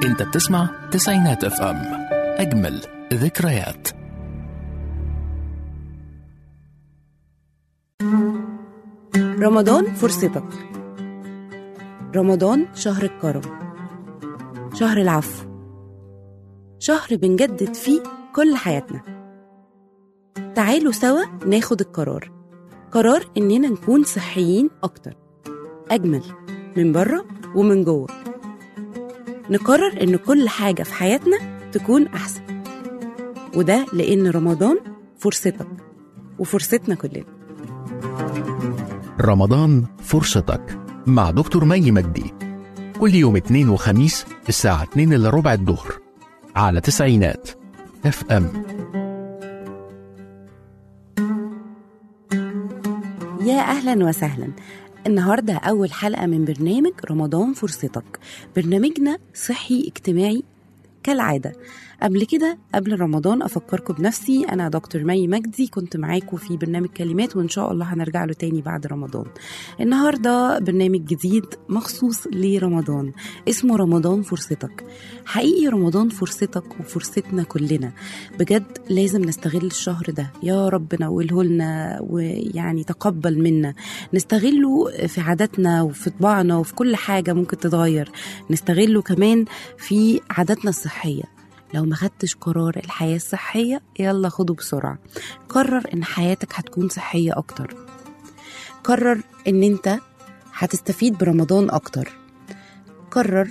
انت بتسمع تسعينات اف ام اجمل ذكريات رمضان فرصتك رمضان شهر الكرم شهر العفو شهر بنجدد فيه كل حياتنا تعالوا سوا ناخد القرار قرار إننا نكون صحيين أكتر أجمل من بره ومن جوه نقرر إن كل حاجة في حياتنا تكون أحسن وده لأن رمضان فرصتك وفرصتنا كلنا رمضان فرصتك مع دكتور مي مجدي كل يوم اثنين وخميس الساعة 2 إلا ربع الظهر على تسعينات اف ام يا أهلا وسهلا النهاردة أول حلقة من برنامج رمضان فرصتك برنامجنا صحي اجتماعي كالعادة قبل كده قبل رمضان أفكركم بنفسي أنا دكتور مي مجدي كنت معاكم في برنامج كلمات وإن شاء الله هنرجع له تاني بعد رمضان النهاردة برنامج جديد مخصوص لرمضان اسمه رمضان فرصتك حقيقي رمضان فرصتك وفرصتنا كلنا بجد لازم نستغل الشهر ده يا رب نوله لنا ويعني تقبل منا نستغله في عاداتنا وفي طباعنا وفي كل حاجة ممكن تتغير نستغله كمان في عاداتنا الصحية لو ما خدتش قرار الحياة الصحية يلا خده بسرعة قرر ان حياتك هتكون صحية اكتر قرر ان انت هتستفيد برمضان اكتر قرر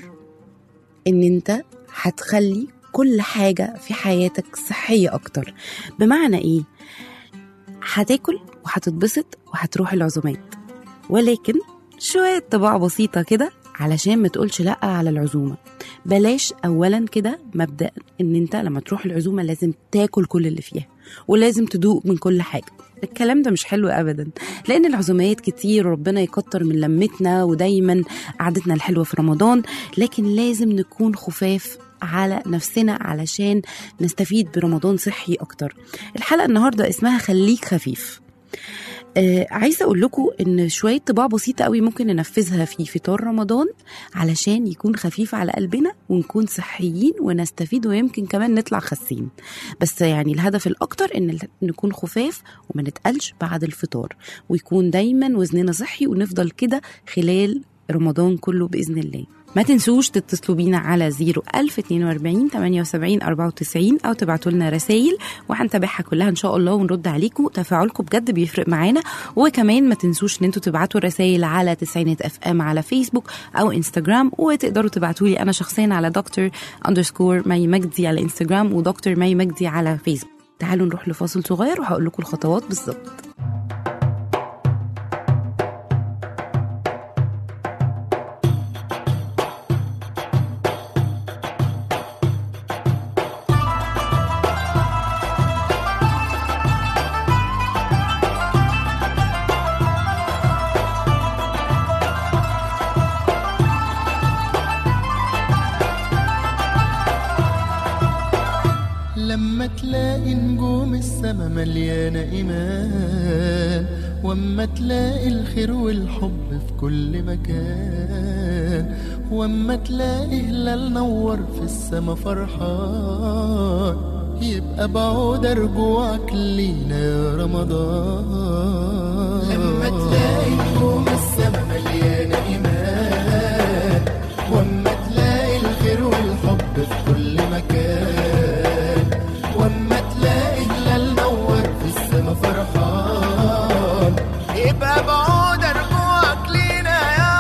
ان انت هتخلي كل حاجة في حياتك صحية اكتر بمعنى ايه هتاكل وهتتبسط وهتروح العزومات ولكن شوية طباع بسيطة كده علشان ما تقولش لا على العزومة بلاش اولا كده مبدا ان انت لما تروح العزومه لازم تاكل كل اللي فيها ولازم تدوق من كل حاجه الكلام ده مش حلو ابدا لان العزومات كتير وربنا يكتر من لمتنا ودايما قعدتنا الحلوه في رمضان لكن لازم نكون خفاف على نفسنا علشان نستفيد برمضان صحي اكتر الحلقه النهارده اسمها خليك خفيف آه عايزه اقول لكم ان شويه طباع بسيطه قوي ممكن ننفذها في فطار رمضان علشان يكون خفيف على قلبنا ونكون صحيين ونستفيد ويمكن كمان نطلع خاسين بس يعني الهدف الاكتر ان نكون خفاف وما نتقلش بعد الفطار ويكون دايما وزننا صحي ونفضل كده خلال رمضان كله باذن الله ما تنسوش تتصلوا بينا على 01042 78 94 او تبعتوا لنا رسائل وهنتابعها كلها ان شاء الله ونرد عليكم تفاعلكم بجد بيفرق معانا وكمان ما تنسوش ان انتوا تبعتوا الرسائل على تسعينات اف ام على فيسبوك او انستجرام وتقدروا تبعتوا لي انا شخصيا على دكتور اندرسكور مي مجدي على انستجرام ودكتور مي مجدي على فيسبوك تعالوا نروح لفاصل صغير وهقول لكم الخطوات بالظبط لما تلاقي نجوم السما مليانة إيمان واما تلاقي الخير والحب في كل مكان واما تلاقي هلال نور في السما فرحان يبقى بعود رجوعك لينا يا رمضان لما تلاقي نجوم السما مليانة إيمان واما تلاقي الخير والحب في كل مكان واما تلاقي هلال نور في السما فرحان يبقى بعود رجوعك لينا يا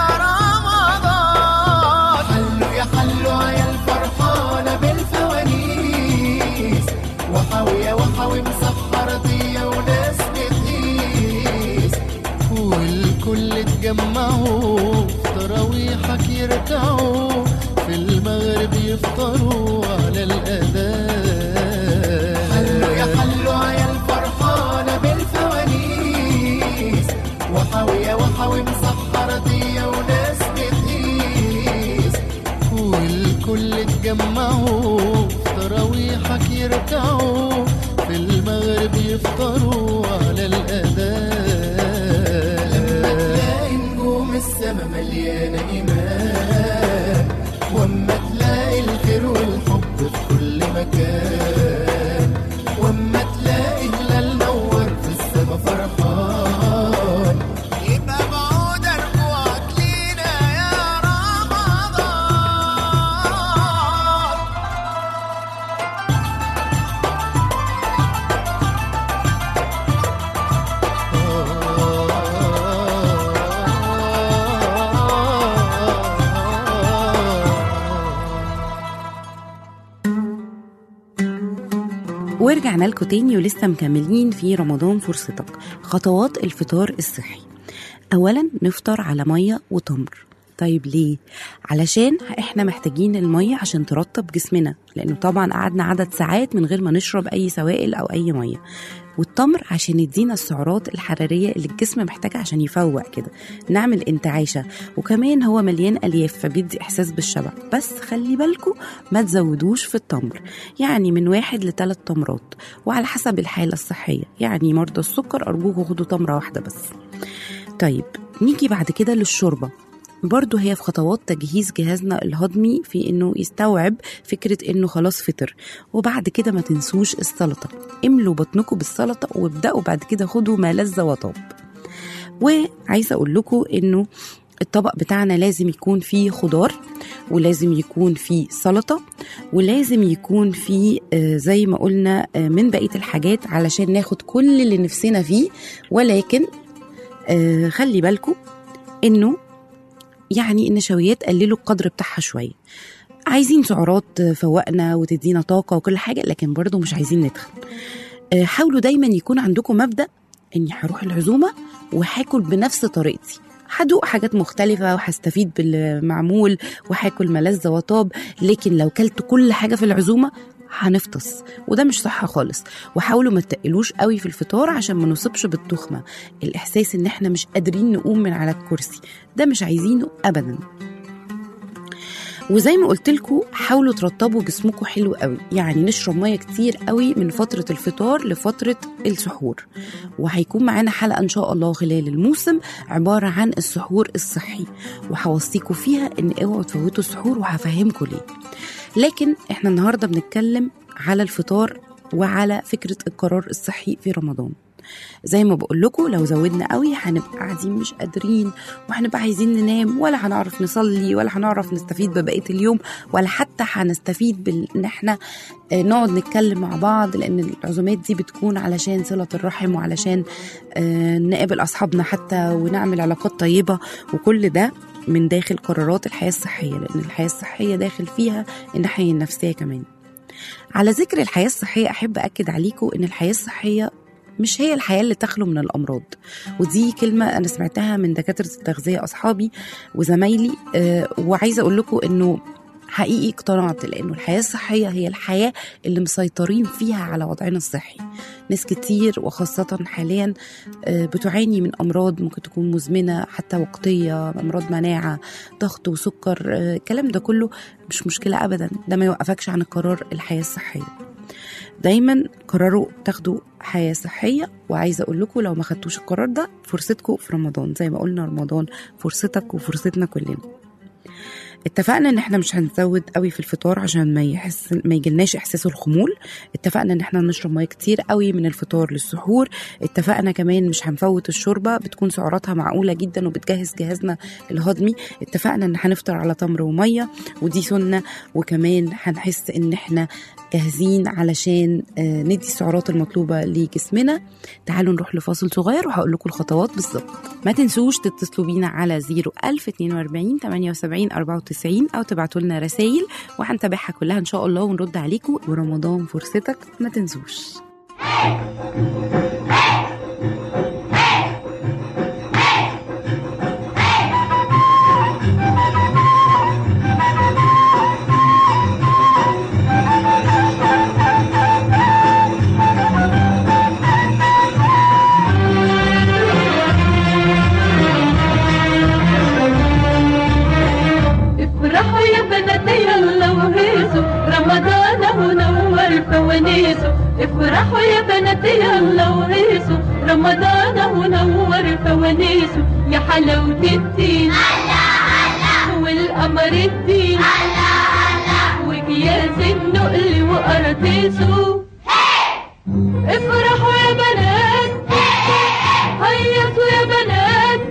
رمضان حلوا يا حلوا يا الفرحانة بالفوانيس وحاوية وحاوي مسحرة ضية وناس بتقيس والكل اتجمعوا في تراويحك يركعوا في المغرب يفطروا على الأذان حلوا يا حلوا يا الفرحانة بالفوانيس وحاوية وحاوي مسحرة ضية وناس بتقيس والكل اتجمعوا في تراويحك يركعوا في المغرب يفطروا على الأذان لما تلاقي نجوم السما مليانة إيمان واما تلاقي الخير ورجعنا لكم تاني ولسه مكملين في رمضان فرصتك خطوات الفطار الصحي اولا نفطر على ميه وتمر طيب ليه علشان احنا محتاجين الميه عشان ترطب جسمنا لانه طبعا قعدنا عدد ساعات من غير ما نشرب اي سوائل او اي ميه والتمر عشان يدينا السعرات الحراريه اللي الجسم محتاجها عشان يفوق كده نعمل انتعاشه وكمان هو مليان الياف فبيدي احساس بالشبع بس خلي بالكم ما تزودوش في التمر يعني من واحد لثلاث تمرات وعلى حسب الحاله الصحيه يعني مرضى السكر ارجوكم خدوا تمره واحده بس طيب نيجي بعد كده للشوربه برضه هي في خطوات تجهيز جهازنا الهضمي في انه يستوعب فكره انه خلاص فطر وبعد كده ما تنسوش السلطه املوا بطنكم بالسلطه وابداوا بعد كده خدوا ما لذ وطاب وعايزه اقول لكم انه الطبق بتاعنا لازم يكون فيه خضار ولازم يكون فيه سلطه ولازم يكون فيه آه، زي ما قلنا آه، من بقيه الحاجات علشان ناخد كل اللي نفسنا فيه ولكن آه، خلي بالكم انه يعني النشويات قللوا القدر بتاعها شويه عايزين سعرات فوقنا وتدينا طاقه وكل حاجه لكن برضو مش عايزين نتخن آه، حاولوا دايما يكون عندكم مبدا اني هروح العزومه وهاكل بنفس طريقتي هدوق حاجات مختلفة وهستفيد بالمعمول وهاكل ملذ وطاب لكن لو كلت كل حاجة في العزومة هنفطس وده مش صح خالص وحاولوا ما تقلوش قوي في الفطار عشان ما نصيبش بالتخمة الإحساس إن إحنا مش قادرين نقوم من على الكرسي ده مش عايزينه أبدا وزي ما قلت لكم حاولوا ترطبوا جسمكم حلو قوي يعني نشرب ميه كتير قوي من فتره الفطار لفتره السحور وهيكون معانا حلقه ان شاء الله خلال الموسم عباره عن السحور الصحي وهوصيكم فيها ان اوعوا تفوتوا السحور وهفهمكم ليه لكن احنا النهارده بنتكلم على الفطار وعلى فكره القرار الصحي في رمضان زي ما بقول لكم لو زودنا قوي هنبقى قاعدين مش قادرين وهنبقى عايزين ننام ولا هنعرف نصلي ولا هنعرف نستفيد ببقيه اليوم ولا حتى هنستفيد بان احنا آه، نقعد نتكلم مع بعض لان العزومات دي بتكون علشان صله الرحم وعلشان آه، نقابل اصحابنا حتى ونعمل علاقات طيبه وكل ده من داخل قرارات الحياه الصحيه لان الحياه الصحيه داخل فيها الناحيه النفسيه كمان على ذكر الحياه الصحيه احب اكد عليكم ان الحياه الصحيه مش هي الحياه اللي تخلو من الامراض ودي كلمه انا سمعتها من دكاتره التغذيه اصحابي وزمايلي آه، وعايزه اقول لكم انه حقيقي اقتنعت لانه الحياه الصحيه هي الحياه اللي مسيطرين فيها على وضعنا الصحي ناس كتير وخاصه حاليا آه، بتعاني من امراض ممكن تكون مزمنه حتى وقتيه امراض مناعه ضغط وسكر آه، الكلام ده كله مش مشكله ابدا ده ما يوقفكش عن القرار الحياه الصحيه دايما قرروا تاخدوا حياه صحيه وعايزه اقول لكم لو ما خدتوش القرار ده فرصتكم في رمضان زي ما قلنا رمضان فرصتك وفرصتنا كلنا اتفقنا ان احنا مش هنزود قوي في الفطار عشان ما يحس ما يجيلناش احساس الخمول اتفقنا ان احنا نشرب ميه كتير قوي من الفطار للسحور اتفقنا كمان مش هنفوت الشوربه بتكون سعراتها معقوله جدا وبتجهز جهازنا الهضمي اتفقنا ان هنفطر على تمر وميه ودي سنه وكمان هنحس ان احنا جاهزين علشان آه، ندي السعرات المطلوبه لجسمنا تعالوا نروح لفاصل صغير وهقول لكم الخطوات بالظبط ما تنسوش تتصلوا بينا على 01042 78 94 او تبعتوا لنا رسائل وهنتابعها كلها ان شاء الله ونرد عليكم ورمضان فرصتك ما تنسوش افرحوا يا بناتي يلا وهيصوا رمضان هو نور فوانيسه افرحوا يا بناتي يلا وهيصوا رمضان هو نور فوانيسه يا حلاوة الدين والقمر الدين وكياس النقل وقراطيسه افرحوا يا بنات هيصوا يا بنات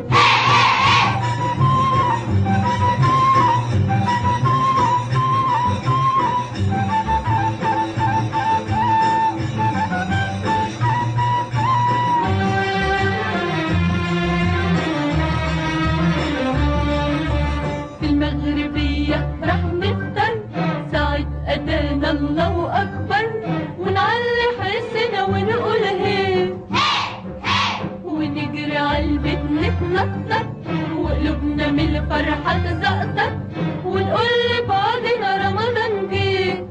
في المغربية راح نفطر ساعة أذان الله أكبر ونعلي حس من الفرحة تزقطط ونقول لبعضنا رمضان جه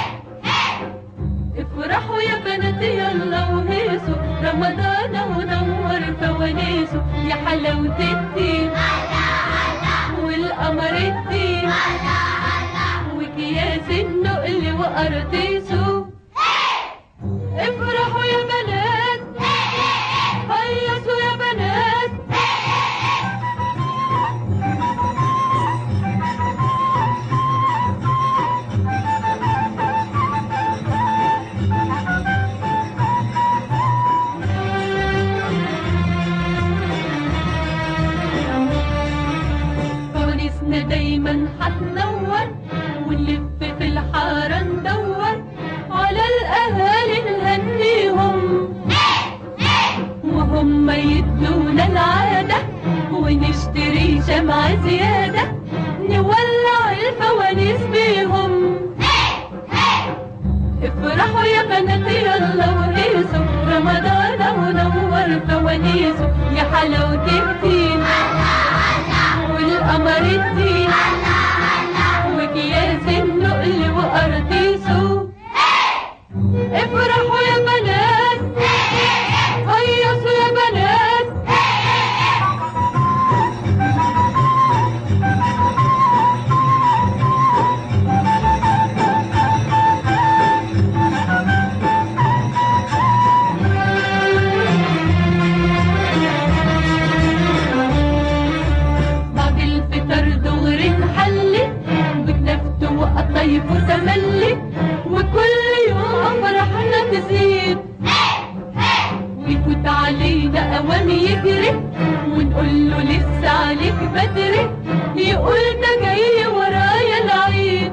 افرحوا يا بنات يلا وهيصوا رمضان ونور فوانيسه يا حلاوة الدين والقمر الدين وكياس النقل وقراطيسه افرحوا يا بنات هيصوا يا بنات فوانيسنا دايما هتنور ونلف في الحارة ندور على الأهالي نهنيهم وهم يدونا العادة ونشتري شمعة زيادة نولع الفوانيس بيهم افرحوا يا بنات يلا وهيصوا رمضان ونور فوانيسه يا حلاوة الدين والقمر الدين وكياس النقل وقراطيسه افرحوا يا بنات هيصوا يا بنات بعد الفطر دغري نحلي بكنفت وقطيف وتملي وكل يوم فرحنا تزيد ويفوت علينا اوام يجري ونقول له لسه عليك بدري يقول ده جاي ورايا العيد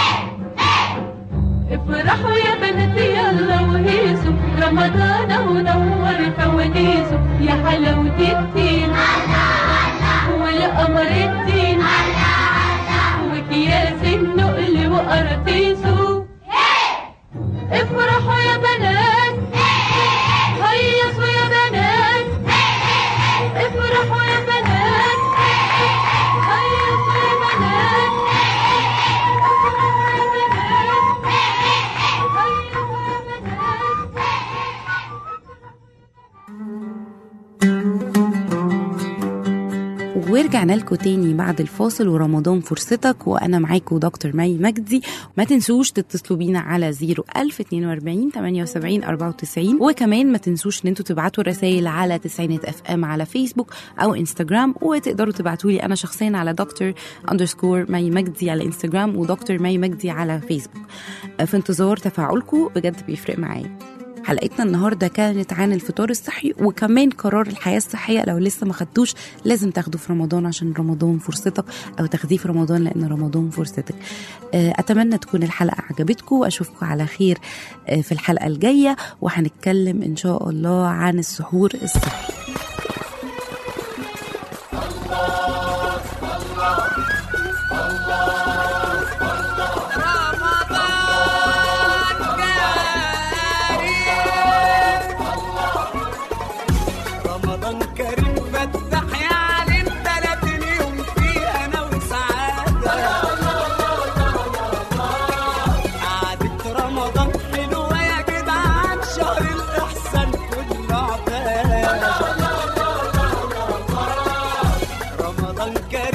افرحوا يا بنات يلا وهيصوا رمضان ونور فوانيسه يا حلاوة الدين والقمر الدين وكياس النقل وقراطيسه افرحوا يا بنات هيصوا يا بنات افرحوا يا بنات هيصوا يا بنات افرحوا يا بنات هيصوا يا بنات ورجعنا لكم تاني بعد الفاصل ورمضان فرصتك وانا معاكم دكتور مي مجدي ما تنسوش تتصلوا بينا على 01042 78 94 وكمان ما تنسوش ان انتوا تبعتوا رسائل على تسعينات اف ام على فيسبوك او انستجرام وتقدروا تبعتوا لي انا شخصيا على دكتور اندرسكور مي مجدي على انستجرام ودكتور مي مجدي على فيسبوك في انتظار تفاعلكم بجد بيفرق معايا حلقتنا النهارده كانت عن الفطار الصحي وكمان قرار الحياه الصحيه لو لسه ما خدتوش لازم تاخده في رمضان عشان رمضان فرصتك او تاخديه في رمضان لان رمضان فرصتك آه، اتمنى تكون الحلقه عجبتكم واشوفكم على خير آه، في الحلقه الجايه وهنتكلم ان شاء الله عن السحور الصحي رمضان كريم فتح يا عليم تلاتين يوم فيه انا وسعادة قعدة رمضان حلوة يا جدعان شهر الإحسان كله عباد رمضان كريم